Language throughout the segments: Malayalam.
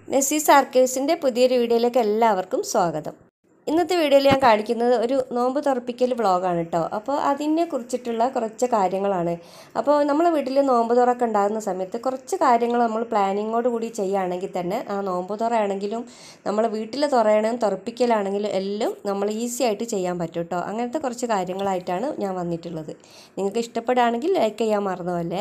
നസീസ് ആർക്കൈവ്സിൻ്റെ പുതിയൊരു വീഡിയോയിലേക്ക് എല്ലാവർക്കും സ്വാഗതം ഇന്നത്തെ വീഡിയോയിൽ ഞാൻ കാണിക്കുന്നത് ഒരു നോമ്പ് തുറപ്പിക്കൽ വ്ളോഗാണ് കേട്ടോ അപ്പോൾ അതിനെ കുറിച്ചിട്ടുള്ള കുറച്ച് കാര്യങ്ങളാണ് അപ്പോൾ നമ്മളെ വീട്ടിൽ നോമ്പ് തുറക്കെ ഉണ്ടാകുന്ന സമയത്ത് കുറച്ച് കാര്യങ്ങൾ നമ്മൾ പ്ലാനിങ്ങോട് കൂടി ചെയ്യുകയാണെങ്കിൽ തന്നെ ആ നോമ്പ് തുറയാണെങ്കിലും നമ്മളെ വീട്ടിൽ തുറയണം തുറപ്പിക്കലാണെങ്കിലും എല്ലാം നമ്മൾ ഈസി ആയിട്ട് ചെയ്യാൻ പറ്റും കേട്ടോ അങ്ങനത്തെ കുറച്ച് കാര്യങ്ങളായിട്ടാണ് ഞാൻ വന്നിട്ടുള്ളത് നിങ്ങൾക്ക് ഇഷ്ടപ്പെടുകയാണെങ്കിൽ ലൈക്ക് ചെയ്യാൻ മറന്നുമല്ലേ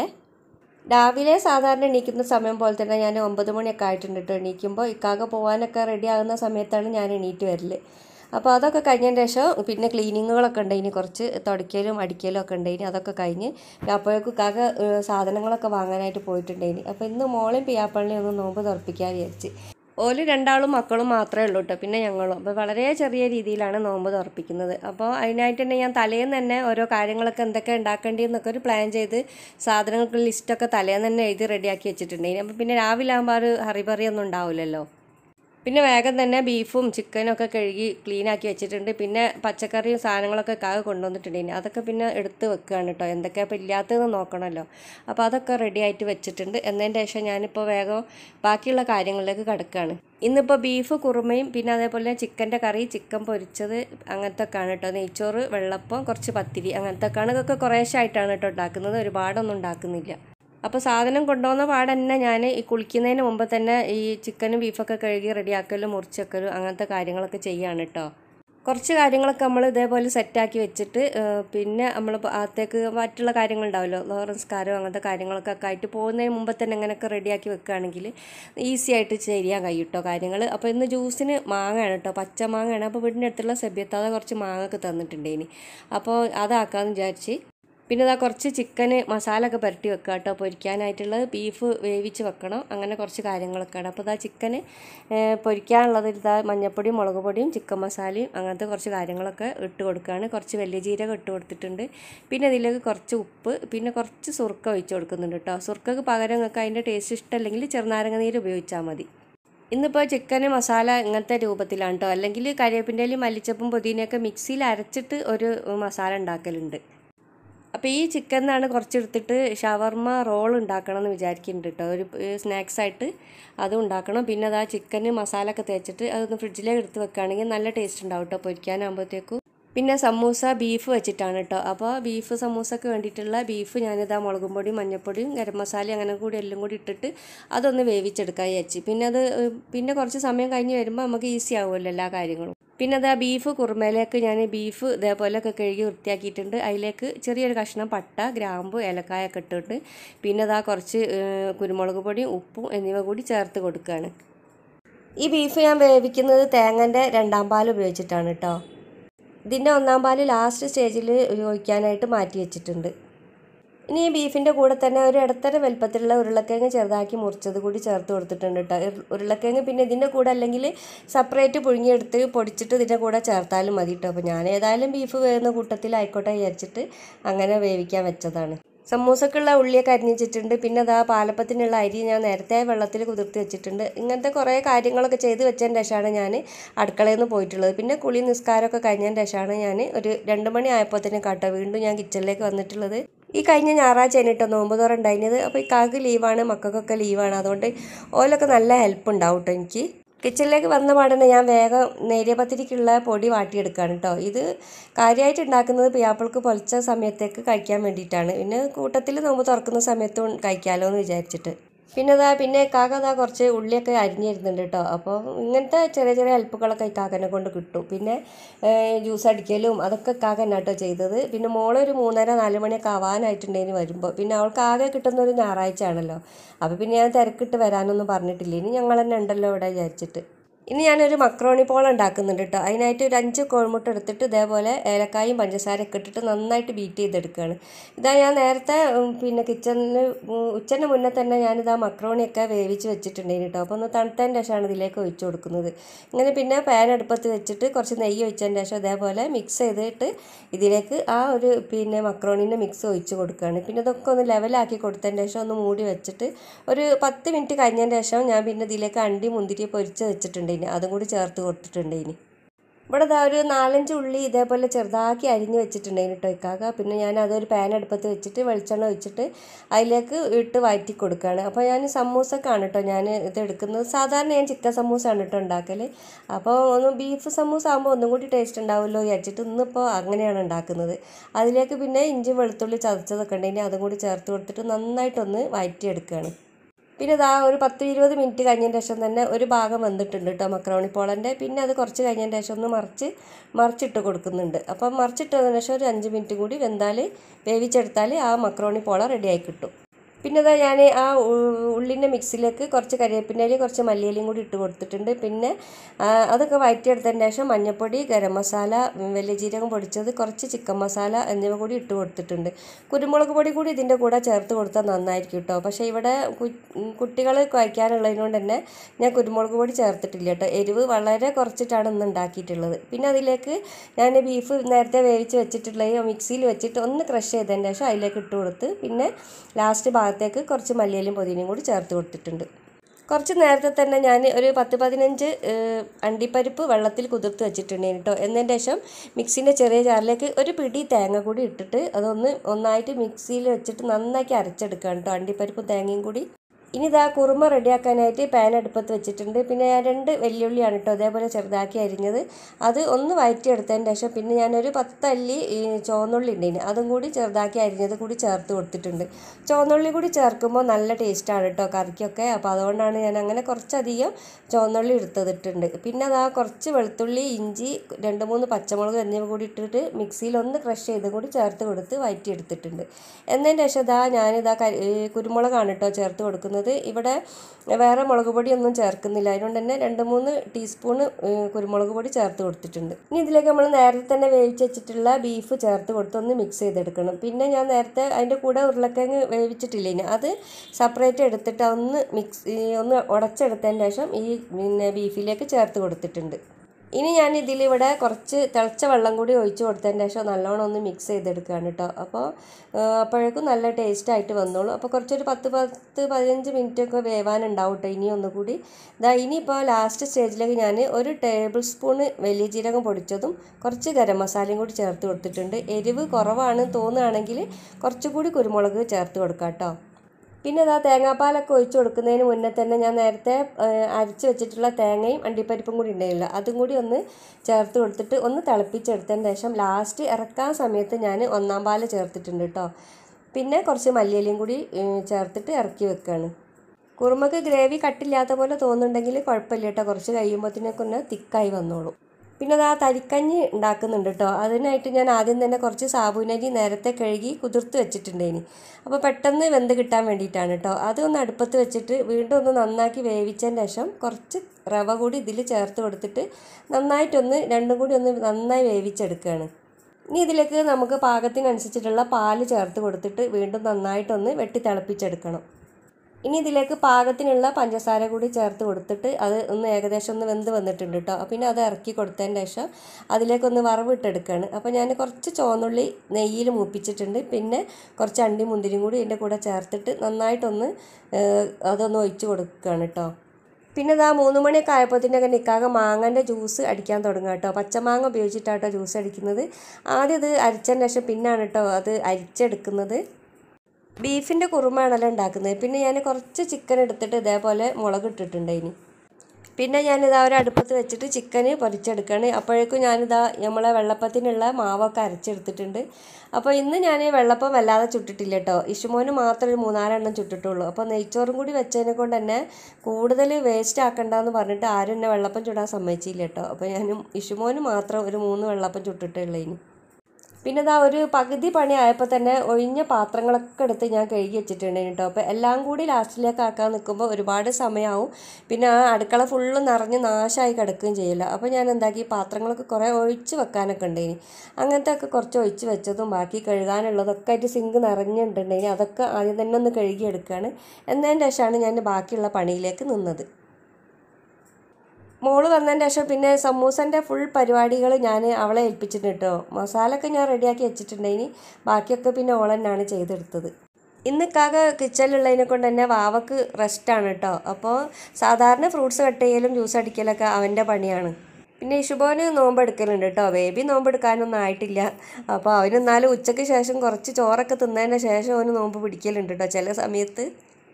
രാവിലെ സാധാരണ എണീക്കുന്ന സമയം പോലെ തന്നെ ഞാൻ ഒമ്പത് മണിയൊക്കെ ആയിട്ടുണ്ട് കേട്ടോ എണീക്കുമ്പോൾ ഇക്കാക പോകാനൊക്കെ റെഡി ആകുന്ന സമയത്താണ് ഞാൻ എണീറ്റ് വരൽ അപ്പോൾ അതൊക്കെ കഴിഞ്ഞതിന് ശേഷം പിന്നെ ക്ലീനിങ്ങുകളൊക്കെ ഉണ്ടായിന് കുറച്ച് തുടയ്ക്കലും അടിക്കലും ഒക്കെ ഉണ്ടായിന് അതൊക്കെ കഴിഞ്ഞ് അപ്പോഴേക്കും ഇക്കാക ഏഹ്, സാധനങ്ങളൊക്കെ വാങ്ങാനായിട്ട് പോയിട്ടുണ്ടായിന് അപ്പോൾ ഇന്ന് മോളെയും പിയാപ്പള്ളിയും ഒന്ന് നോമ്പ് തുറപ്പിക്കാൻ വിചാരിച്ച് ഓല് രണ്ടാളും മക്കളും മാത്രമേ ഉള്ളൂ കേട്ടോ പിന്നെ ഞങ്ങളും അപ്പോൾ വളരെ ചെറിയ രീതിയിലാണ് നോമ്പ് തുറപ്പിക്കുന്നത് അപ്പോൾ അതിനായിട്ട് തന്നെ ഞാൻ തലേന്ന് തന്നെ ഓരോ കാര്യങ്ങളൊക്കെ എന്തൊക്കെ ഉണ്ടാക്കേണ്ടതെന്നൊക്കെ ഒരു പ്ലാൻ ചെയ്ത് സാധനങ്ങൾക്ക് ലിസ്റ്റൊക്കെ തലേന്ന് തന്നെ എഴുതി റെഡിയാക്കി വെച്ചിട്ടുണ്ടെങ്കിൽ അപ്പോൾ പിന്നെ രാവിലെ ആകുമ്പോൾ ഒരു ഹറിബറി ഒന്നും ഉണ്ടാവില്ലല്ലോ പിന്നെ വേഗം തന്നെ ബീഫും ചിക്കനും ഒക്കെ കഴുകി ക്ലീൻ ആക്കി വെച്ചിട്ടുണ്ട് പിന്നെ പച്ചക്കറിയും സാധനങ്ങളൊക്കെ കാക കൊണ്ടുവന്നിട്ടുണ്ടായിരുന്നു അതൊക്കെ പിന്നെ എടുത്ത് വെക്കുകയാണ് കേട്ടോ എന്തൊക്കെയാണ് ഇപ്പോൾ ഇല്ലാത്തതെന്ന് നോക്കണമല്ലോ അപ്പോൾ അതൊക്കെ റെഡി ആയിട്ട് വെച്ചിട്ടുണ്ട് എന്നതിൻ്റെ ശേഷം ഞാനിപ്പോൾ വേഗം ബാക്കിയുള്ള കാര്യങ്ങളിലേക്ക് കിടക്കുകയാണ് ഇന്നിപ്പോൾ ബീഫ് കുറുമയും പിന്നെ അതേപോലെ ചിക്കൻ്റെ കറി ചിക്കൻ പൊരിച്ചത് അങ്ങനത്തെ ഒക്കെ ആണ് കേട്ടോ നെയ്ച്ചോറ് വെള്ളപ്പം കുറച്ച് പത്തിരി അങ്ങനത്തെ ഒക്കെ ആണ് ഇതൊക്കെ കുറേശ്ശായിട്ടാണ് കേട്ടോ ഉണ്ടാക്കുന്നത് ഒരുപാടൊന്നും ഉണ്ടാക്കുന്നില്ല അപ്പോൾ സാധനം കൊണ്ടുപോകുന്ന പാടെ തന്നെ ഞാൻ ഈ കുളിക്കുന്നതിന് മുമ്പ് തന്നെ ഈ ചിക്കനും ബീഫൊക്കെ കഴുകി റെഡിയാക്കലും മുറിച്ചെക്കലും അങ്ങനത്തെ കാര്യങ്ങളൊക്കെ ചെയ്യാണ് കേട്ടോ കുറച്ച് കാര്യങ്ങളൊക്കെ നമ്മൾ ഇതേപോലെ സെറ്റാക്കി വെച്ചിട്ട് ഏഹ്, പിന്നെ നമ്മൾ അകത്തേക്ക് മറ്റുള്ള കാര്യങ്ങളുണ്ടാവുമല്ലോ ലോറൻസ്കാരോ അങ്ങനത്തെ കാര്യങ്ങളൊക്കെ ഒക്കെ ആയിട്ട് പോകുന്നതിന് മുമ്പ് തന്നെ ഇങ്ങനെയൊക്കെ റെഡിയാക്കി വെക്കുകയാണെങ്കിൽ ഈസി ആയിട്ട് ചെയ്യാൻ കഴിയും കേട്ടോ കാര്യങ്ങൾ അപ്പോൾ ഇന്ന് ജ്യൂസിന് മാങ്ങയാണ് കേട്ടോ പച്ച മാങ്ങയാണ് അപ്പോൾ വീടിൻ്റെ അടുത്തുള്ള സെബ്യത്താതെ കുറച്ച് മാങ്ങയൊക്കെ തന്നിട്ടുണ്ടേനി അപ്പോൾ അതാക്കാമെന്ന് വിചാരിച്ച് പിന്നെ ഇതാ കുറച്ച് ചിക്കന് മസാല ഒക്കെ പുരട്ടി വെക്കുക കേട്ടോ പൊരിക്കാനായിട്ടുള്ളത് ബീഫ് വേവിച്ച് വെക്കണം അങ്ങനെ കുറച്ച് കാര്യങ്ങളൊക്കെയാണ് അപ്പോൾ ഇതാ ചിക്കന് പൊരിക്കാനുള്ളത് ഇതാ മഞ്ഞപ്പൊടിയും മുളക് പൊടിയും ചിക്കൻ മസാലയും അങ്ങനത്തെ കുറച്ച് കാര്യങ്ങളൊക്കെ ഇട്ട് കൊടുക്കുകയാണ് കുറച്ച് വലിയ ജീരകം ഇട്ട് കൊടുത്തിട്ടുണ്ട് പിന്നെ ഇതിലേക്ക് കുറച്ച് ഉപ്പ് പിന്നെ കുറച്ച് സുർക്ക ഒഴിച്ച് കൊടുക്കുന്നുണ്ട് കേട്ടോ സുർക്കക്ക് പകരം നിങ്ങൾക്ക് അതിൻ്റെ ടേസ്റ്റ് ഇഷ്ടമല്ലെങ്കിൽ ചെറുനാരങ്ങ നീര് ഉപയോഗിച്ചാൽ മതി ഇന്നിപ്പോൾ ചിക്കന് മസാല ഇങ്ങനത്തെ രൂപത്തിലാണ് കേട്ടോ അല്ലെങ്കിൽ കരിവേപ്പിൻ്റെലും മല്ലിച്ചപ്പും പുതിനയൊക്കെ മിക്സിയിൽ അരച്ചിട്ട് ഒരു മസാല ഉണ്ടാക്കലുണ്ട് അപ്പോൾ ഈ ചിക്കൻ നിന്നാണ് കുറച്ചെടുത്തിട്ട് ഷവർമ്മ റോൾ ഉണ്ടാക്കണം എന്ന് വിചാരിക്കുന്നുണ്ട് കേട്ടോ ഒരു സ്നാക്സ് ആയിട്ട് അതും ഉണ്ടാക്കണം പിന്നെ അത് ആ ചിക്കന് മസാല ഒക്കെ തേച്ചിട്ട് അതൊന്ന് ഫ്രിഡ്ജിലേക്ക് എടുത്ത് വെക്കുകയാണെങ്കിൽ നല്ല ടേസ്റ്റ് ഉണ്ടാവും കേട്ടോ പൊരിക്കാനാകുമ്പോഴത്തേക്കും പിന്നെ സമൂസ ബീഫ് വെച്ചിട്ടാണ് കേട്ടോ അപ്പോൾ ബീഫ് സമൂസക്ക് വേണ്ടിയിട്ടുള്ള ബീഫ് ഞാനിതാ മുളകും പൊടിയും മഞ്ഞൾപ്പൊടിയും ഗരം മസാലയും അങ്ങനെ കൂടി എല്ലാം കൂടി ഇട്ടിട്ട് അതൊന്ന് വേവിച്ചെടുക്കാൻ വിചാരിച്ചു പിന്നെ അത് ഏഹ്, പിന്നെ കുറച്ച് സമയം കഴിഞ്ഞ് വരുമ്പോൾ നമുക്ക് ഈസി ആവുമല്ലോ എല്ലാ കാര്യങ്ങളും പിന്നെ അതാ ബീഫ് കുറുമയിലേക്ക് ഞാൻ ബീഫ് ഇതേപോലെയൊക്കെ കഴുകി വൃത്തിയാക്കിയിട്ടുണ്ട് അതിലേക്ക് ചെറിയൊരു കഷ്ണം പട്ട ഗ്രാമ്പു ഏലക്കായൊക്കെ ഇട്ടിട്ട് പിന്നെ അതാ കുറച്ച് ഏഹ്, കുരുമുളക് പൊടിയും ഉപ്പും എന്നിവ കൂടി ചേർത്ത് കൊടുക്കുകയാണ് ഈ ബീഫ് ഞാൻ വേവിക്കുന്നത് തേങ്ങൻ്റെ രണ്ടാം പാൽ ഉപയോഗിച്ചിട്ടാണ് കേട്ടോ ഇതിൻ്റെ ഒന്നാം പാല് ലാസ്റ്റ് സ്റ്റേജിൽ ഒഴിക്കാനായിട്ട് മാറ്റി വെച്ചിട്ടുണ്ട് ഇനി ഈ ബീഫിൻ്റെ കൂടെ തന്നെ ഒരു ഇടത്തരം വലുപ്പത്തിലുള്ള ഉരുളക്കിഴങ്ങ് ചെറുതാക്കി മുറിച്ചത് കൂടി ചേർത്ത് കൊടുത്തിട്ടുണ്ട് കേട്ടോ ഉരുള- ഉരുളക്കിഴങ്ങ് പിന്നെ ഇതിൻ്റെ കൂടെ അല്ലെങ്കിൽ സെപ്പറേറ്റ് പുഴുങ്ങിയെടുത്ത് പൊടിച്ചിട്ട് ഇതിൻ്റെ കൂടെ ചേർത്താലും മതി കേട്ടോ അപ്പോൾ ഞാൻ ഏതായാലും ബീഫ് വേവുന്ന കൂട്ടത്തിലായിക്കോട്ടെ വിചാരിച്ചിട്ട് അങ്ങനെ വേവിക്കാൻ വെച്ചതാണ് സമൂസക്കുള്ള ഉള്ളിയൊക്കെ അരിഞ്ഞിച്ചിട്ടുണ്ട് പിന്നെ അതാ പാലപ്പത്തിനുള്ള അരി ഞാൻ നേരത്തെ വെള്ളത്തിൽ കുതിർത്ത് വെച്ചിട്ടുണ്ട് ഇങ്ങനത്തെ കുറേ കാര്യങ്ങളൊക്കെ ചെയ്ത് വെച്ചതിന് ശേഷമാണ് ഞാൻ അടുക്കളയിൽ നിന്ന് പോയിട്ടുള്ളത് പിന്നെ കുളി നിസ്കാരമൊക്കെ കഴിഞ്ഞതിന് ശേഷമാണ് ഞാൻ ഒരു രണ്ട് മണി ആയപ്പോഴത്തേനും കേട്ടോ വീണ്ടും ഞാൻ കിച്ചണിലേക്ക് വന്നിട്ടുള്ളത് ഈ കഴിഞ്ഞ ഞായറാഴ്ച കേട്ടോ നോമ്പ് തുറ ഉണ്ടായിരുന്നത് അപ്പോൾ ഈ കാക്ക് ലീവാണ് മക്കൾക്കൊക്കെ ലീവാണ് അതുകൊണ്ട് ഓലൊക്കെ നല്ല ഹെൽപ്പ് ഉണ്ടാവും കേട്ടോ എനിക്ക് കിച്ചണിലേക്ക് വന്ന പാടന്നെ ഞാൻ വേഗം നേരിയ പത്തിരിക്കുള്ള പൊടി വാട്ടിയെടുക്കുകയാണ് കേട്ടോ ഇത് കാര്യമായിട്ട് ഉണ്ടാക്കുന്നത് പിയാപ്പിൾക്ക് പൊളിച്ച സമയത്തേക്ക് കഴിക്കാൻ വേണ്ടിയിട്ടാണ് പിന്നെ കൂട്ടത്തിൽ നോമ്പ് തുറക്കുന്ന സമയത്തും കഴിക്കാമല്ലോ എന്ന് വിചാരിച്ചിട്ട് പിന്നെ അതാ പിന്നെ കാക്ക അതാ കുറച്ച് ഉള്ളിയൊക്കെ അരിഞ്ഞിരുന്നുണ്ട് കേട്ടോ അപ്പോൾ ഇങ്ങനത്തെ ചെറിയ ചെറിയ ഹെൽപ്പുകളൊക്കെ ഈ കാക്കനെ കൊണ്ട് കിട്ടും പിന്നെ ജ്യൂസ് അടിക്കലും അതൊക്കെ കാക്ക തന്നെ കേട്ടോ ചെയ്തത് പിന്നെ മോളെ ഒരു മൂന്നര നാല് മണിയൊക്കെ ആവാനായിട്ടുണ്ടെങ്കിൽ വരുമ്പോൾ പിന്നെ അവൾക്ക് ആകെ കിട്ടുന്ന ഒരു ഞായറാഴ്ച ആണല്ലോ അപ്പോൾ പിന്നെ ഞാൻ തിരക്കിട്ട് വരാനൊന്നും പറഞ്ഞിട്ടില്ല ഇനി ഞങ്ങൾ തന്നെ ഉണ്ടല്ലോ ഇവിടെ വിചാരിച്ചിട്ട് ഇനി ഞാനൊരു മക്രോണി പോള ഉണ്ടാക്കുന്നുണ്ട് കേട്ടോ അതിനായിട്ട് ഒരു അഞ്ച് കോഴിമുട്ട എടുത്തിട്ട് ഇതേപോലെ ഏലക്കായും പഞ്ചസാരയൊക്കെ ഇട്ടിട്ട് നന്നായിട്ട് ബീറ്റ് ചെയ്തെടുക്കുകയാണ് ഇതാ ഞാൻ നേരത്തെ ഉം, പിന്നെ കിച്ചണിന് ഉച്ചൻ്റെ മുന്നേ തന്നെ ഞാനിതാ മക്രോണിയൊക്കെ വേവിച്ച് വെച്ചിട്ടുണ്ടായിരുന്നു കേട്ടോ അപ്പോൾ ഒന്ന് തണുത്തതിൻ്റെ ശേഷമാണ് ഇതിലേക്ക് ഒഴിച്ചു കൊടുക്കുന്നത് ഇങ്ങനെ പിന്നെ പാൻ അടുപ്പത്ത് വെച്ചിട്ട് കുറച്ച് നെയ്യ് ഒഴിച്ചതിൻ്റെ ശേഷം ഇതേപോലെ മിക്സ് ചെയ്തിട്ട് ഇതിലേക്ക് ആ ഒരു പിന്നെ മക്രോണീൻ്റെ മിക്സ് ഒഴിച്ച് കൊടുക്കുകയാണ് പിന്നെ ഇതൊക്കെ ഒന്ന് ലെവലാക്കി കൊടുത്തതിൻ്റെ ശേഷം ഒന്ന് മൂടി വെച്ചിട്ട് ഒരു പത്ത് മിനിറ്റ് കഴിഞ്ഞതിൻ്റെ ശേഷം ഞാൻ പിന്നെ ഇതിലേക്ക് അണ്ടി മുന്തിരി പൊരിച്ച് വെച്ചിട്ടുണ്ട് ഇനി അതും കൂടി ചേർത്ത് കൊടുത്തിട്ടുണ്ട് ഇനി ഇവിടെ ദാ ഒരു നാലഞ്ച് ഉള്ളി ഇതേപോലെ ചെറുതാക്കി അരിഞ്ഞ് വെച്ചിട്ടുണ്ടായിരുന്നു കേട്ടോ ഇക്കാക്ക പിന്നെ ഞാൻ അതൊരു പാൻ അടുപ്പത്ത് വെച്ചിട്ട് വെളിച്ചെണ്ണ ഒഴിച്ചിട്ട് അതിലേക്ക് ഇട്ട് വഴറ്റി കൊടുക്കുകയാണ് അപ്പോൾ ഞാൻ സമൂസക്കാണ് കേട്ടോ ഞാൻ ഇത് എടുക്കുന്നത് സാധാരണ ഞാൻ ചിക്കൻ സമൂസയാണ് കേട്ടോ ഉണ്ടാക്കൽ അപ്പോൾ ഒന്ന് ബീഫ് സമൂസ ആകുമ്പോൾ ഒന്നും കൂടി ടേസ്റ്റ് ഉണ്ടാവുമല്ലോ വിചാരിച്ചിട്ട് ഇന്നിപ്പോൾ അങ്ങനെയാണ് ഉണ്ടാക്കുന്നത് അതിലേക്ക് പിന്നെ ഇഞ്ചി വെളുത്തുള്ളി ചതച്ചതൊക്കെ ഉണ്ടെങ്കിൽ അതും കൂടി ചേർത്ത് കൊടുത്തിട്ട് നന്നായിട്ടൊന്ന് വഴറ്റിയെടുക്കുകയാണ് പിന്നെ ഇതാ ഒരു പത്ത് ഇരുപത് മിനിറ്റ് കഴിഞ്ഞതിന് ശേഷം തന്നെ ഒരു ഭാഗം വെന്തിട്ടുണ്ട് കേട്ടോ മക്രോണി പോളൻ്റെ പിന്നെ അത് കുറച്ച് കഴിഞ്ഞതിന് ശേഷം ഒന്ന് മറിച്ച് മറിച്ചിട്ട് കൊടുക്കുന്നുണ്ട് അപ്പം മറിച്ചിട്ടതിന് ശേഷം ഒരു അഞ്ച് മിനിറ്റ് കൂടി വെന്താൽ വേവിച്ചെടുത്താൽ ആ മക്രോണി പോള റെഡിയായി കിട്ടും പിന്നെ ഇതാ ഞാൻ ആ ഉ- ഉള്ളിൻ്റെ മിക്സിലേക്ക് കുറച്ച് കരിവേപ്പിൻ്റെലയും കുറച്ച് മല്ലിയിലയും കൂടി ഇട്ട് കൊടുത്തിട്ടുണ്ട് പിന്നെ ആ, അതൊക്കെ വഴറ്റിയെടുത്തതിന് ശേഷം മഞ്ഞൾപ്പൊടി ഗരം മസാല ഉം, വലിയ ജീരകം പൊടിച്ചത് കുറച്ച് ചിക്കൻ മസാല എന്നിവ കൂടി ഇട്ട് കൊടുത്തിട്ടുണ്ട് കുരുമുളക് പൊടി കൂടി ഇതിൻ്റെ കൂടെ ചേർത്ത് കൊടുത്താൽ നന്നായിരിക്കും കേട്ടോ പക്ഷേ ഇവിടെ കുട്ടികൾ കഴിക്കാനുള്ളതിനോണ്ട് തന്നെ ഞാൻ കുരുമുളക് പൊടി ചേർത്തിട്ടില്ല കേട്ടോ എരിവ് വളരെ കുറച്ചിട്ടാണ് ഇന്ന് ഉണ്ടാക്കിയിട്ടുള്ളത് പിന്നെ അതിലേക്ക് ഞാൻ ബീഫ് നേരത്തെ വേവിച്ച് വെച്ചിട്ടുള്ള ഈ മിക്സിയിൽ വെച്ചിട്ട് ഒന്ന് ക്രഷ് ചെയ്തതിന് ശേഷം അതിലേക്ക് ഇട്ട് കൊടുത്ത് പിന്നെ ലാസ്റ്റ് ഭാഗത്തേക്ക് കുറച്ച് മല്ലിയിലും പുതിനയും കൂടി ചേർത്ത് കൊടുത്തിട്ടുണ്ട് കുറച്ച് നേരത്തെ തന്നെ ഞാൻ ഒരു പത്ത് പതിനഞ്ച് ഏഹ്, അണ്ടിപ്പരിപ്പ് വെള്ളത്തിൽ കുതിർത്ത് വെച്ചിട്ടുണ്ടായിരുന്നു കേട്ടോ എന്നതിന് ശേഷം മിക്സിൻ്റെ ചെറിയ ജാറിലേക്ക് ഒരു പിടി തേങ്ങ കൂടി ഇട്ടിട്ട് അതൊന്ന് ഒന്നായിട്ട് മിക്സിയിൽ വെച്ചിട്ട് നന്നാക്കി അരച്ചെടുക്കുകയാണ് കേട്ടോ അണ്ടിപ്പരിപ്പും തേങ്ങയും കൂടി ഇനി ഇതാ കുറുമ റെഡിയാക്കാനായിട്ട് പാൻ അടുപ്പത്ത് വെച്ചിട്ടുണ്ട് പിന്നെ ഞാൻ രണ്ട് വെല്ലുള്ളിയാണ് കേട്ടോ അതേപോലെ ചെറുതാക്കി അരിഞ്ഞത് അത് ഒന്ന് വഴറ്റിയെടുത്തതിന് ശേഷം പിന്നെ ഞാനൊരു പത്തല്ലി ഈ ചുവന്നുള്ളി ഉണ്ടേന് അതും കൂടി ചെറുതാക്കി അരിഞ്ഞത് കൂടി ചേർത്ത് കൊടുത്തിട്ടുണ്ട് ചുവന്നുള്ളി കൂടി ചേർക്കുമ്പോൾ നല്ല ടേസ്റ്റാണ് കേട്ടോ കറിക്കൊക്കെ അപ്പോൾ അതുകൊണ്ടാണ് ഞാൻ അങ്ങനെ കുറച്ചധികം ചുവന്നുള്ളി എടുത്തിട്ടുണ്ട് പിന്നെ അതാ കുറച്ച് വെളുത്തുള്ളി ഇഞ്ചി രണ്ട് മൂന്ന് പച്ചമുളക് എന്നിവ കൂടി ഇട്ടിട്ട് മിക്സിയിൽ ഒന്ന് ക്രഷ് ചെയ്ത് കൂടി ചേർത്ത് കൊടുത്ത് വഴറ്റിയെടുത്തിട്ടുണ്ട് എന്നതിന് ശേഷം ഇതാ ഞാനിതാ കരി ഏ, കുരുമുളകാണ് കേട്ടോ ചേർത്ത് കൊടുക്കുന്നത് ഇവിടെ വേറെ മുളക് പൊടിയൊന്നും ചേർക്കുന്നില്ല അതുകൊണ്ട് തന്നെ രണ്ട് മൂന്ന് ടീസ്പൂണ് ഏ, കുരുമുളക് പൊടി ചേർത്ത് കൊടുത്തിട്ടുണ്ട് ഇനി ഇതിലേക്ക് നമ്മൾ നേരത്തെ തന്നെ വേവിച്ച് വെച്ചിട്ടുള്ള ബീഫ് ചേർത്ത് കൊടുത്ത് ഒന്ന് മിക്സ് ചെയ്തെടുക്കണം പിന്നെ ഞാൻ നേരത്തെ അതിൻ്റെ കൂടെ ഉരുളക്കിഴങ്ങ് വേവിച്ചിട്ടില്ലേ ഇനി അത് സെപ്പറേറ്റ് എടുത്തിട്ട് ഒന്ന് മിക്സ് ഈ ഒന്ന് ഉടച്ചെടുത്തതിന് ശേഷം ഈ പിന്നെ ബീഫിലേക്ക് ചേർത്ത് കൊടുത്തിട്ടുണ്ട് ഇനി ഞാൻ ഇതിലിവിടെ കുറച്ച് തിളച്ച വെള്ളം കൂടി ഒഴിച്ച് കൊടുത്തതിന് ശേഷം നല്ലോണം ഒന്ന് മിക്സ് ചെയ്തെടുക്കുകയാണ് കേട്ടോ അപ്പോൾ ആ, അപ്പോഴേക്കും നല്ല ടേസ്റ്റ് ആയിട്ട് വന്നോളൂ അപ്പോൾ കുറച്ചൊരു പത്ത് പത്ത് പതിനഞ്ച് മിനിറ്റ് ഒക്കെ വേവാനുണ്ടാവും കേട്ടോ ഇനി ഒന്നുകൂടി ഇതാ ഇനിയിപ്പോൾ ലാസ്റ്റ് സ്റ്റേജിലേക്ക് ഞാൻ ഒരു ടേബിൾ സ്പൂണ് വലിയ ജീരകം പൊടിച്ചതും കുറച്ച് ഗരം മസാലയും കൂടി ചേർത്ത് കൊടുത്തിട്ടുണ്ട് എരിവ് കുറവാണ് തോന്നുകയാണെങ്കിൽ കുറച്ചുകൂടി കുരുമുളക് ചേർത്ത് കൊടുക്കാം കേട്ടോ പിന്നെ ഇതാ തേങ്ങാപ്പാലൊക്കെ ഒഴിച്ച് കൊടുക്കുന്നതിന് മുന്നേ തന്നെ ഞാൻ നേരത്തെ ആ, അരച്ച് വെച്ചിട്ടുള്ള തേങ്ങയും അണ്ടിപ്പരിപ്പും കൂടി ഉണ്ടായില്ല അതും കൂടി ഒന്ന് ചേർത്ത് കൊടുത്തിട്ട് ഒന്ന് തിളപ്പിച്ചെടുത്തതിന് ശേഷം ലാസ്റ്റ് ഇറക്കാൻ സമയത്ത് ഞാൻ ഒന്നാം പാല് ചേർത്തിട്ടുണ്ട് കേട്ടോ പിന്നെ കുറച്ച് മല്ലിയിലയും കൂടി ഏ, ചേർത്തിട്ട് ഇറക്കി വെക്കുകയാണ് കുറുമക്ക് ഗ്രേവി കട്ടില്ലാത്ത പോലെ തോന്നുന്നുണ്ടെങ്കിൽ കുഴപ്പമില്ല കേട്ടോ കുറച്ച് കഴിയുമ്പോഴത്തേനൊക്കെ ഒന്ന് തിക്കായി വന്നോളൂ പിന്നെ അത് ആ തരിക്കഞ്ഞി ഉണ്ടാക്കുന്നുണ്ട് കേട്ടോ അതിനായിട്ട് ഞാൻ ആദ്യം തന്നെ കുറച്ച് സാബുനരി നേരത്തെ കഴുകി കുതിർത്ത് വെച്ചിട്ടുണ്ടേനി അപ്പോൾ പെട്ടെന്ന് വെന്ത് കിട്ടാൻ വേണ്ടിയിട്ടാണ് കേട്ടോ അതൊന്ന് അടുപ്പത്ത് വെച്ചിട്ട് വീണ്ടും ഒന്ന് നന്നാക്കി വേവിച്ചതിന് ശേഷം കുറച്ച് റവ കൂടി ഇതിൽ ചേർത്ത് കൊടുത്തിട്ട് നന്നായിട്ടൊന്ന് രണ്ടും കൂടി ഒന്ന് നന്നായി വേവിച്ചെടുക്കുകയാണ് ഇനി ഇതിലേക്ക് നമുക്ക് പാകത്തിനനുസരിച്ചിട്ടുള്ള പാല് ചേർത്ത് കൊടുത്തിട്ട് വീണ്ടും നന്നായിട്ടൊന്ന് വെട്ടി തിളപ്പിച്ചെടുക്കണം ഇനി ഇതിലേക്ക് പാകത്തിനുള്ള പഞ്ചസാര കൂടി ചേർത്ത് കൊടുത്തിട്ട് അത് ഒന്ന് ഏകദേശം ഒന്ന് വെന്ത് വന്നിട്ടുണ്ട് കേട്ടോ പിന്നെ അത് ഇറക്കി കൊടുത്തതിന് ശേഷം അതിലേക്കൊന്ന് വറവിട്ടെടുക്കുകയാണ് അപ്പോൾ ഞാൻ കുറച്ച് ചുവന്നുള്ളി നെയ്യിൽ മൂപ്പിച്ചിട്ടുണ്ട് പിന്നെ കുറച്ച് അണ്ടി മുന്തിരിയും കൂടി ഇതിൻ്റെ കൂടെ ചേർത്തിട്ട് നന്നായിട്ടൊന്ന് ഏഹ്, അതൊന്ന് ഒഴിച്ച് കൊടുക്കുകയാണ് കേട്ടോ പിന്നെ ഇതാ മൂന്ന് മണിയൊക്കെ ആയപ്പോഴത്തേനൊക്കെ നിൽക്കാതെ മാങ്ങൻ്റെ ജ്യൂസ് അടിക്കാൻ തുടങ്ങുക കേട്ടോ പച്ചമാങ്ങ ഉപയോഗിച്ചിട്ടാട്ടോ ജ്യൂസ് അടിക്കുന്നത് ആദ്യം ഇത് അരിച്ചതിന് ശേഷം പിന്നാണ് കേട്ടോ അത് അരിച്ചെടുക്കുന്നത് ബീഫിൻ്റെ കുറുമാണല്ലോ ഉണ്ടാക്കുന്നത് പിന്നെ ഞാൻ കുറച്ച് ചിക്കൻ എടുത്തിട്ട് ഇതേപോലെ മുളക് ഇട്ടിട്ടുണ്ട് ഇനി പിന്നെ ഞാനിതാ ഒരു അടുപ്പത്ത് വെച്ചിട്ട് ചിക്കന് പൊരിച്ചെടുക്കുകയാണ് അപ്പോഴേക്കും ഞാനിതാ നമ്മളെ വെള്ളപ്പത്തിനുള്ള മാവൊക്കെ അരച്ചെടുത്തിട്ടുണ്ട് അപ്പോൾ ഇന്ന് ഞാൻ വെള്ളപ്പം വല്ലാതെ ചുട്ടിട്ടില്ല കേട്ടോ ഇഷുമോന് മാത്രം ഒരു മൂന്നാലെണ്ണം ചുട്ടിട്ടുള്ളൂ അപ്പോൾ നെയ്ച്ചോറും കൂടി വെച്ചതിനെ കൊണ്ട് തന്നെ കൂടുതൽ വേസ്റ്റ് ആക്കണ്ടെന്ന് പറഞ്ഞിട്ട് ആരും എന്നെ വെള്ളപ്പം ചുടാൻ സമ്മതിച്ചില്ല കേട്ടോ അപ്പോൾ ഞാനും ഇഷുമോന് മാത്രം ഒരു മൂന്ന് വെള്ളപ്പം ചുട്ടിട്ടുള്ളൂ ഇനി പിന്നെ ഇതാ ഒരു പകുതി പണി ആയപ്പോൾ തന്നെ ഒഴിഞ്ഞ പാത്രങ്ങളൊക്കെ എടുത്ത് ഞാൻ കഴുകി വെച്ചിട്ടുണ്ട് കേട്ടോ അപ്പോൾ എല്ലാം കൂടി ലാസ്റ്റിലേക്ക് ആക്കാൻ നിൽക്കുമ്പോൾ ഒരുപാട് സമയമാവും പിന്നെ ആ അടുക്കള ഫുള്ള് നിറഞ്ഞ് നാശമായി കിടക്കുകയും ചെയ്യില്ല അപ്പോൾ ഞാൻ എന്താക്കി പാത്രങ്ങളൊക്കെ കുറേ ഒഴിച്ച് വെക്കാനൊക്കെ ഉണ്ടേനി അങ്ങനത്തെ ഒക്കെ കുറച്ച് ഒഴിച്ച് വെച്ചതും ബാക്കി കഴുകാനുള്ളതൊക്കെ ആയിട്ട് സിങ്ക് നിറഞ്ഞിട്ടുണ്ടെങ്കിൽ അതൊക്കെ ആദ്യം തന്നെ ഒന്ന് കഴുകി എടുക്കുകയാണ് എന്നതിൻ്റെ ശേഷമാണ് ഞാൻ ബാക്കിയുള്ള പണിയിലേക്ക് നിന്നത് മോള് വന്നതിന് ശേഷം പിന്നെ സമൂസൻ്റെ ഫുൾ പരിപാടികൾ ഞാൻ അവളെ ഏൽപ്പിച്ചിട്ടുണ്ട് കേട്ടോ മസാലയൊക്കെ ഞാൻ റെഡിയാക്കി വെച്ചിട്ടുണ്ടെങ്കിൽ ബാക്കിയൊക്കെ പിന്നെ ഓൾ തന്നെയാണ് ചെയ്തെടുത്തത് ഇന്ന് കാക കിച്ചണിലുള്ളതിനെ കൊണ്ട് തന്നെ വാവക്ക് റെസ്റ്റാണ് കേട്ടോ അപ്പോൾ സാധാരണ ഫ്രൂട്ട്സ് കട്ട് ചെയ്യലും ജ്യൂസ് അടിക്കലൊക്കെ അവൻ്റെ പണിയാണ് പിന്നെ ഇഷുബോന് നോമ്പെടുക്കലുണ്ട് കേട്ടോ ബേബി നോമ്പെടുക്കാനൊന്നും ആയിട്ടില്ല അപ്പോൾ അവന് എന്നാലും ഉച്ചയ്ക്ക് ശേഷം കുറച്ച് ചോറൊക്കെ തിന്നതിന് ശേഷം അവന് നോമ്പ് പിടിക്കലുണ്ട് കേട്ടോ ചില സമയത്ത്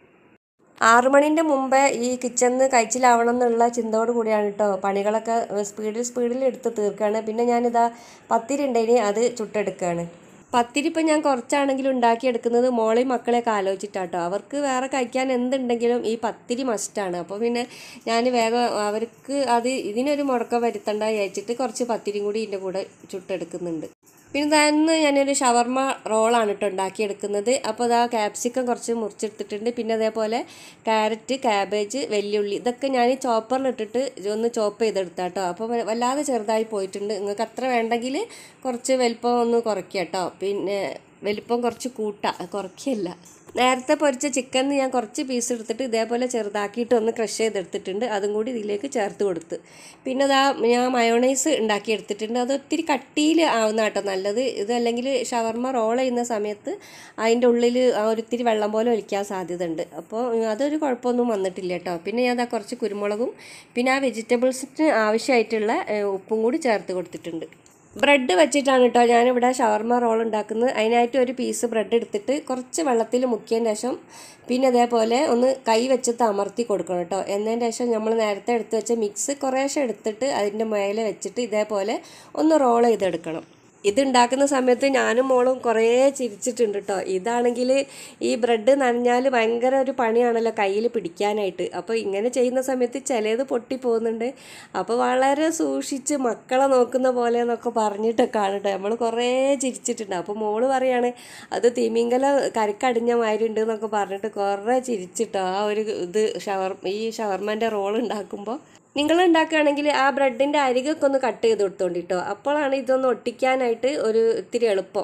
ആറു മണീൻ്റെ മുമ്പേ ഈ കിച്ചണിന്ന് കഴിച്ചിലാവണം എന്നുള്ള ചിന്തയോട് കൂടിയാണ് കേട്ടോ പണികളൊക്കെ സ്പീഡിൽ സ്പീഡിൽ എടുത്ത് തീർക്കുകയാണ് പിന്നെ ഞാനിതാ പത്തിരി ഉണ്ടേനി അത് ചുട്ടെടുക്കുകയാണ് പത്തിരി ഇപ്പം ഞാൻ കുറച്ചാണെങ്കിലും ഉണ്ടാക്കിയെടുക്കുന്നത് മോളെയും മക്കളെയൊക്കെ ആലോചിച്ചിട്ടാട്ടോ അവർക്ക് വേറെ കഴിക്കാൻ എന്തുണ്ടെങ്കിലും ഈ പത്തിരി മസ്റ്റാണ് അപ്പോൾ പിന്നെ ഞാൻ വേഗം അവർക്ക് അത് ഇതിനൊരു മുടക്കം വരുത്തണ്ട വിചാരിച്ചിട്ട് കുറച്ച് പത്തിരിയും കൂടി ഇതിൻ്റെ കൂടെ ചുട്ടെടുക്കുന്നുണ്ട് പിന്നെ തന്നെ ഞാനൊരു ഷവർമ റോളാണ് കേട്ടോ ഉണ്ടാക്കിയെടുക്കുന്നത് അപ്പോൾ അതാ ക്യാപ്സിക്കം കുറച്ച് മുറിച്ചെടുത്തിട്ടുണ്ട് പിന്നെ അതേപോലെ ക്യാരറ്റ് ക്യാബേജ് വെല്ലുള്ളി ഇതൊക്കെ ഞാൻ ചോപ്പറിലിട്ടിട്ട് ഒന്ന് ചോപ്പ് ചെയ്തെടുത്താട്ടോ അപ്പോൾ വല്ലാതെ ചെറുതായി പോയിട്ടുണ്ട് നിങ്ങൾക്ക് അത്ര വേണ്ടെങ്കിൽ കുറച്ച് വലിപ്പം ഒന്ന് കുറയ്ക്കുക കേട്ടോ പിന്നെ വലിപ്പം കുറച്ച് കൂട്ടാ കുറയ്ക്കല്ല നേരത്തെ പൊരിച്ച ചിക്കൻ ഞാൻ കുറച്ച് പീസ് എടുത്തിട്ട് ഇതേപോലെ ചെറുതാക്കിയിട്ട് ഒന്ന് ക്രഷ് ചെയ്തെടുത്തിട്ടുണ്ട് അതും കൂടി ഇതിലേക്ക് ചേർത്ത് കൊടുത്ത് പിന്നെ അതാ ഞാൻ മയോണൈസ് ഉണ്ടാക്കി എടുത്തിട്ടുണ്ട് അത് ഒത്തിരി കട്ടിയിൽ ആവുന്ന കേട്ടോ നല്ലത് ഇത് അല്ലെങ്കിൽ ഷവർമ റോൾ ചെയ്യുന്ന സമയത്ത് അതിൻ്റെ ഉള്ളിൽ ആ ഒരിത്തിരി വെള്ളം പോലെ ഒലിക്കാൻ സാധ്യത ഉണ്ട് അപ്പോൾ അതൊരു കുഴപ്പമൊന്നും വന്നിട്ടില്ല കേട്ടോ പിന്നെ ഞാൻ അതാ കുറച്ച് കുരുമുളകും പിന്നെ ആ വെജിറ്റബിൾസിന് ആവശ്യമായിട്ടുള്ള ഏഹ്, ഉപ്പും കൂടി ചേർത്ത് കൊടുത്തിട്ടുണ്ട് ബ്രെഡ് വെച്ചിട്ടാണ് കേട്ടോ ഞാനിവിടെ ഷവർമ റോൾ ഉണ്ടാക്കുന്നത് അതിനായിട്ട് ഒരു പീസ് ബ്രെഡ് എടുത്തിട്ട് കുറച്ച് വെള്ളത്തിൽ മുക്കിയതിന് ശേഷം പിന്നെ അതേപോലെ ഒന്ന് കൈ വെച്ചിട്ട് അമർത്തി കൊടുക്കണം കേട്ടോ എന്നതിന് ശേഷം നമ്മൾ നേരത്തെ എടുത്ത് വെച്ച മിക്സ് കുറേശ്ശെ എടുത്തിട്ട് അതിൻ്റെ മേലെ വെച്ചിട്ട് ഇതേപോലെ ഒന്ന് റോൾ ചെയ്തെടുക്കണം ഇത് ഉണ്ടാക്കുന്ന സമയത്ത് ഞാനും മോളും കുറേ ചിരിച്ചിട്ടുണ്ട് കേട്ടോ ഇതാണെങ്കിൽ ഈ ബ്രെഡ് നനഞ്ഞാൽ ഭയങ്കര ഒരു പണിയാണല്ലോ കയ്യിൽ പിടിക്കാനായിട്ട് അപ്പോൾ ഇങ്ങനെ ചെയ്യുന്ന സമയത്ത് ചിലത് പൊട്ടി പോകുന്നുണ്ട് അപ്പോൾ വളരെ സൂക്ഷിച്ച് മക്കളെ നോക്കുന്ന പോലെ എന്നൊക്കെ പറഞ്ഞിട്ടൊക്കെയാണ് കേട്ടോ നമ്മൾ കുറേ ചിരിച്ചിട്ടുണ്ട് അപ്പോൾ മോള് പറയാണ് അത് തിമിങ്കല കരക്കടിഞ്ഞ മാതിരി ഉണ്ട് എന്നൊക്കെ പറഞ്ഞിട്ട് കുറേ ചിരിച്ചിട്ടോ ആ ഒരു ഇത് ഷവർ ഈ ഷവർമൻ്റെ റോൾ ഉണ്ടാക്കുമ്പോൾ നിങ്ങൾ ഉണ്ടാക്കുകയാണെങ്കിൽ ആ ബ്രെഡിൻ്റെ അരികൊക്കെ ഒന്ന് കട്ട് ചെയ്ത് കൊടുത്തോണ്ടിട്ടോ അപ്പോഴാണ് ഇതൊന്ന് ഒട്ടിക്കാനായിട്ട് ഒരു ഇത്തിരി എളുപ്പം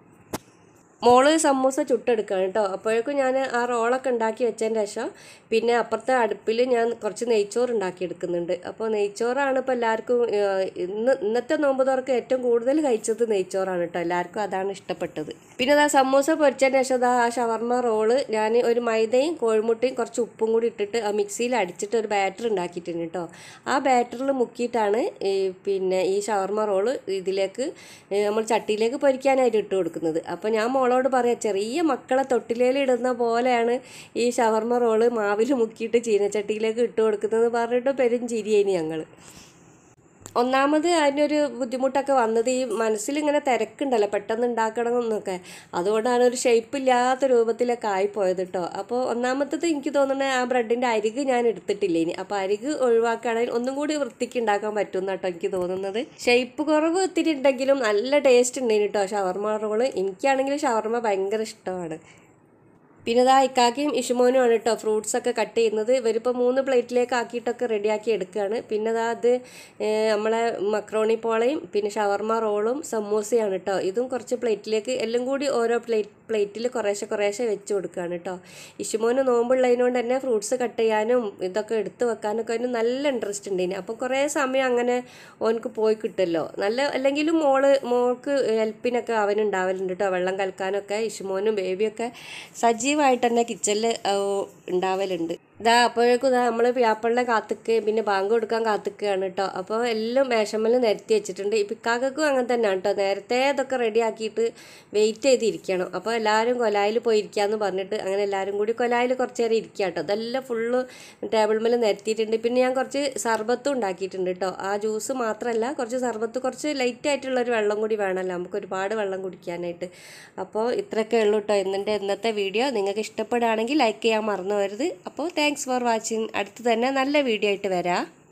മോള് സമൂസ ചുട്ടെടുക്കുകയാണ് കേട്ടോ അപ്പോഴേക്കും ഞാൻ ആ റോളൊക്കെ ഉണ്ടാക്കി വെച്ചതിന് ശേഷം പിന്നെ അപ്പുറത്തെ അടുപ്പിൽ ഞാൻ കുറച്ച് നെയ്ച്ചോറ് ഉണ്ടാക്കി എടുക്കുന്നുണ്ട് അപ്പോൾ നെയ്ച്ചോറാണ് ഇപ്പോൾ എല്ലാവർക്കും ഏഹ്, ഇന്ന് ഇന്നത്തെ നോമ്പ് തുറക്ക് ഏറ്റവും കൂടുതൽ കഴിച്ചത് നെയ്ച്ചോറാണ് കേട്ടോ എല്ലാവർക്കും അതാണ് ഇഷ്ടപ്പെട്ടത് പിന്നെ അതാ സമൂസ പൊരിച്ചതിന് ശേഷം അതാ ആ ഷവർമ റോള് ഞാൻ ഒരു മൈദയും കോഴിമുട്ടയും കുറച്ച് ഉപ്പും കൂടി ഇട്ടിട്ട് ആ മിക്സിയിൽ അടിച്ചിട്ട് ഒരു ബാറ്റർ ഉണ്ടാക്കിയിട്ടുണ്ട് കേട്ടോ ആ ബാറ്ററിൽ മുക്കിയിട്ടാണ് ഈ പിന്നെ ഈ ഷവർമ റോള് ഇതിലേക്ക് ഏ, നമ്മൾ ചട്ടിയിലേക്ക് പൊരിക്കാനായിട്ട് ഇട്ട് കൊടുക്കുന്നത് അപ്പോൾ ഞാൻ മോളോട് പറയാം ചെറിയ മക്കളെ തൊട്ടിലേൽ ഇടുന്ന പോലെയാണ് ഈ ഷവർമ റോള് മാവിൽ മുക്കിയിട്ട് ചീനച്ചട്ടിയിലേക്ക് ഇട്ട് കൊടുക്കുന്നത് പറഞ്ഞിട്ട് പെരും ചിരിയേനി ഞങ്ങൾ ഒന്നാമത് അതിനൊരു ബുദ്ധിമുട്ടൊക്കെ വന്നത് ഈ മനസ്സിലിങ്ങനെ തിരക്കുണ്ടല്ലോ പെട്ടെന്ന് ഉണ്ടാക്കണം എന്നൊക്കെ അതുകൊണ്ടാണ് ഒരു ഷേപ്പ് ഇല്ലാത്ത രൂപത്തിലൊക്കെ ആയിപ്പോയത് കേട്ടോ അപ്പോൾ ഒന്നാമത്തത് എനിക്ക് തോന്നുന്നത് ആ ബ്രെഡിൻ്റെ അരിക് ഞാൻ എടുത്തിട്ടില്ല ഇനി അപ്പോൾ അരിക് ഒഴിവാക്കുകയാണെങ്കിൽ ഒന്നും കൂടി വൃത്തിക്ക് ഉണ്ടാക്കാൻ പറ്റും കേട്ടോ എനിക്ക് തോന്നുന്നത് ഷേപ്പ് കുറവ് ഒത്തിരി ഉണ്ടെങ്കിലും നല്ല ടേസ്റ്റ് ഉണ്ടായിന് കേട്ടോ ഷവർമ റോള് എനിക്കാണെങ്കിൽ ഷവർമ ഭയങ്കര ഇഷ്ടമാണ് പിന്നെ ഇതാ ഇക്കാക്കിയും ഇഷുമോനുമാണ് കേട്ടോ ഫ്രൂട്ട്സ് ഒക്കെ കട്ട് ചെയ്യുന്നത് ഇവരിപ്പോൾ മൂന്ന് പ്ലേറ്റിലേക്ക് ആക്കിയിട്ടൊക്കെ റെഡിയാക്കി എടുക്കുകയാണ് പിന്നെ ഇതാ അത് ഏഹ്, നമ്മളെ മക്രോണി പോളയും പിന്നെ ഷവർമ റോളും സമൂസയാണ് കേട്ടോ ഇതും കുറച്ച് പ്ലേറ്റിലേക്ക് എല്ലാം കൂടി ഓരോ പ്ലേറ്റ് പ്ലേറ്റിൽ കുറേശ്ശെ കുറേശ്ശെ വെച്ച് കൊടുക്കുകയാണ് കേട്ടോ ഇഷുമോന് നോമ്പുള്ളതിനോണ്ട് തന്നെ ഫ്രൂട്ട്സ് കട്ട് ചെയ്യാനും ഇതൊക്കെ എടുത്ത് വെക്കാനൊക്കെ അതിന് നല്ല ഇൻട്രസ്റ്റ് ഉണ്ട് ഇനി അപ്പോൾ കുറേ സമയം അങ്ങനെ ഓനക്ക് പോയി കിട്ടുമല്ലോ നല്ല അല്ലെങ്കിലും മോള് മോൾക്ക് ഹെൽപ്പിനൊക്കെ അവനുണ്ടാവലുണ്ട് കേട്ടോ വെള്ളം കലക്കാനൊക്കെ ഇഷുമോനും ബേബിയൊക്കെ സജീവമായിട്ട് തന്നെ കിച്ചണിൽ ഉണ്ടാവലുണ്ട് ഇതാ അപ്പോഴേക്കും ഇതാ നമ്മൾ വ്യാപ്പളിനെ കാത്തിക്കുകയും പിന്നെ ബാങ്ക് കൊടുക്കാൻ കാത്തിക്കുകയാണ് കേട്ടോ അപ്പോൾ എല്ലാം മേശമ്മൽ നിരത്തി വെച്ചിട്ടുണ്ട് ഈ പിക്കാക്കും അങ്ങനെ തന്നെയാണ് കേട്ടോ നേരത്തെ ഇതൊക്കെ റെഡി ആക്കിയിട്ട് വെയിറ്റ് ചെയ്തിരിക്കണം അപ്പോൾ എല്ലാവരും കൊലായിൽ പോയി ഇരിക്കാമെന്ന് പറഞ്ഞിട്ട് അങ്ങനെ എല്ലാവരും കൂടി കൊലായിൽ കുറച്ച് നേരം ഇരിക്കുക കേട്ടോ ഇതെല്ലാം ഫുള്ള് ടേബിൾ മേൽ നിരത്തിയിട്ടുണ്ട് പിന്നെ ഞാൻ കുറച്ച് സർബത്തും ഉണ്ടാക്കിയിട്ടുണ്ട് കേട്ടോ ആ ജ്യൂസ് മാത്രമല്ല കുറച്ച് സർബത്ത് കുറച്ച് ലൈറ്റ് ആയിട്ടുള്ളൊരു വെള്ളം കൂടി വേണമല്ലോ നമുക്ക് ഒരുപാട് വെള്ളം കുടിക്കാനായിട്ട് അപ്പോൾ ഇത്രയൊക്കെ ഉള്ളൂ കേട്ടോ ഇന്നത്തെ ഇന്നത്തെ വീഡിയോ നിങ്ങൾക്ക് ഇഷ്ടപ്പെടുകയാണെങ്കിൽ ലൈക്ക് ചെയ്യാൻ മറന്നു വരുത് അപ്പോൾ താങ്ക്സ് ഫോർ വാച്ചിങ് അടുത്ത് തന്നെ നല്ല വീഡിയോ ആയിട്ട് വരാം